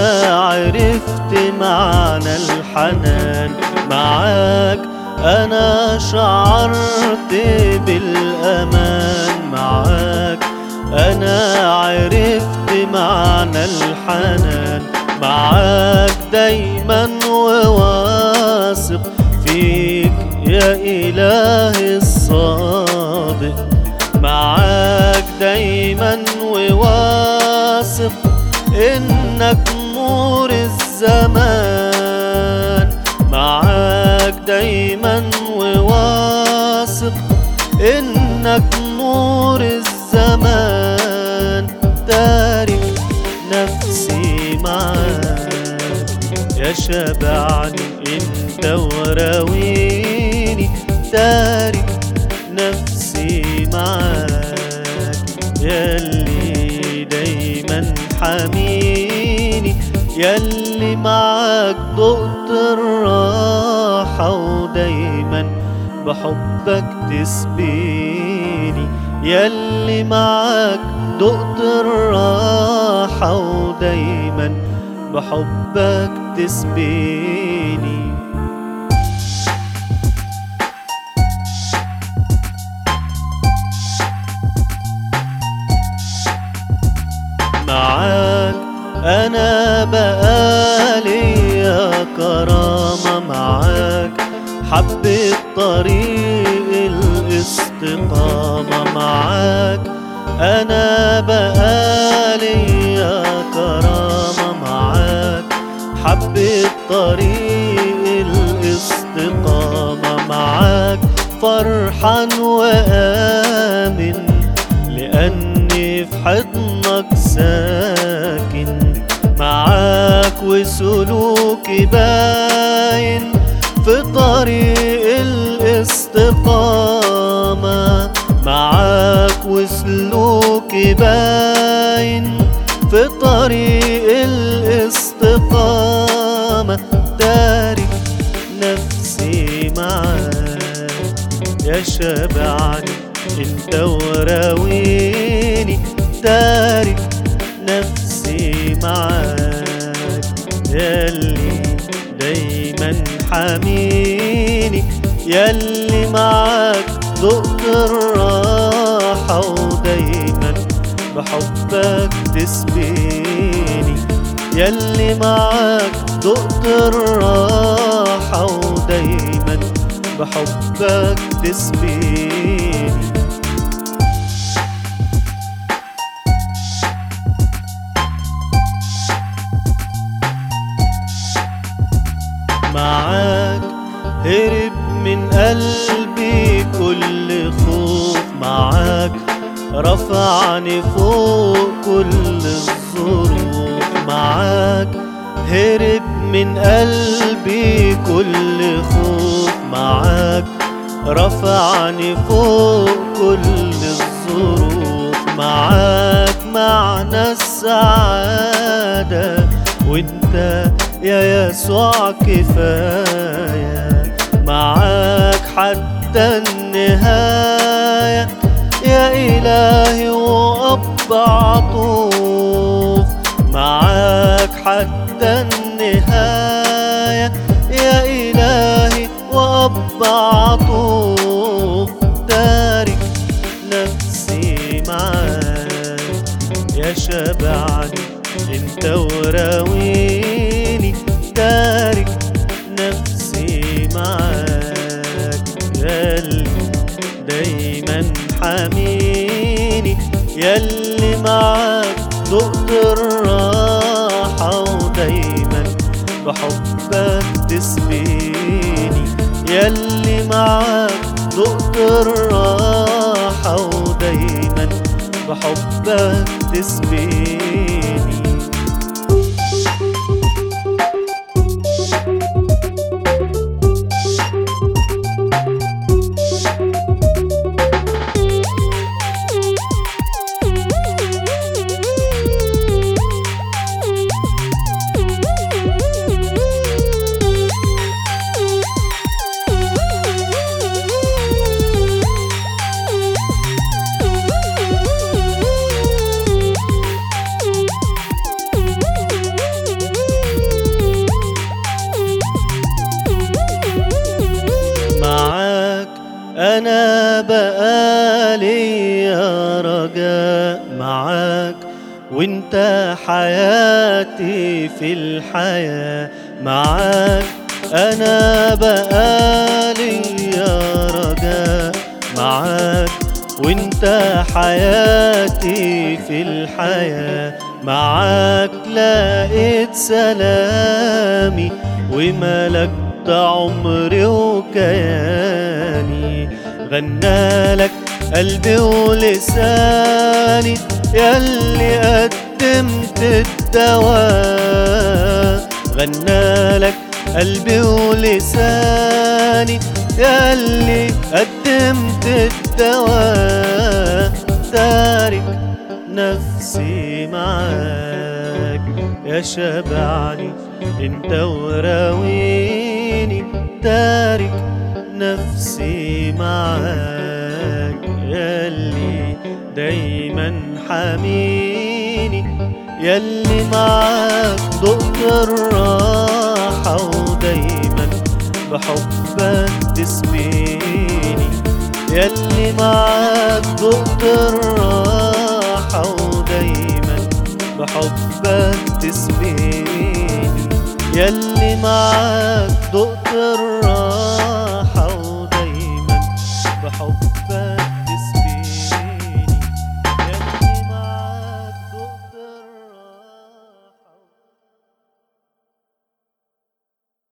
عرفت معنى الحنان معاك أنا شعرت بالأمان معاك أنا عرفت معنى الحنان معاك دايما وواثق فيك يا إلهي الصادق معاك دايما وواثق إنك نور الزمان معاك دايما وواثق إنك نور الزمان تارك نفسي معاك يا شبعني انت وراويني تارك نفسي معاك ياللي دايما حميني ياللي معاك دقت الراحة ودايما بحبك تسبيني ياللي معاك دقت الراحة ودايما بحبك تسبيني معاك أنا بقالي يا كرامة معاك حبيت طريق الاستقامة معاك أنا بقالي يا كرامة معاك حبيت طريق الاستقامة معاك فرحان وآمن لأني في حضنك ساكن معاك وسلوكي باين في طريق الاستقامة معاك وسلوكي باين في طريق الاستقامة تارك نفسي معاك يا شبعني انت وراويني تارك نفسي معاك ياللي دايما حميني ياللي معاك دقت الراحة ودايما بحبك تسبيني ياللي معاك دقت الراحة ودايما بحبك تسبيني معاك هرب من قلبي كل خوف معاك رفعني فوق كل الظروف معاك هرب من قلبي كل خوف معاك رفعني فوق كل الظروف معاك معنى السعادة وانت يا يسوع كفاية معاك حتى النهاية يا إلهي وأب عطوف معاك حتى النهاية يا إلهي وأب عطوف تارك نفسي معاك يا شبعني انت وراويني تارك نفسي معاك ياللي دايما حميني ياللي معاك دقت الراحة ودايما بحبك تسبيني ياللي معاك دقت الراحة ودايما بحبك تسبيني وانت حياتي في الحياة معاك انا بقالي يا رجاء معاك وانت حياتي في الحياة معاك لقيت سلامي وملكت عمري وكياني غنالك قلبي ولساني ياللي قدمت الدواء غنالك قلبي ولساني ياللي قدمت الدواء تارك نفسي معاك يا شبعني انت وراويني تارك نفسي معاك ياللي دايما حميني ياللي معاك دقت الراحة ودايما بحبك تسبيني ياللي معاك دقت الراحة ودايما بحبك تسبيني ياللي معاك دقت الراحة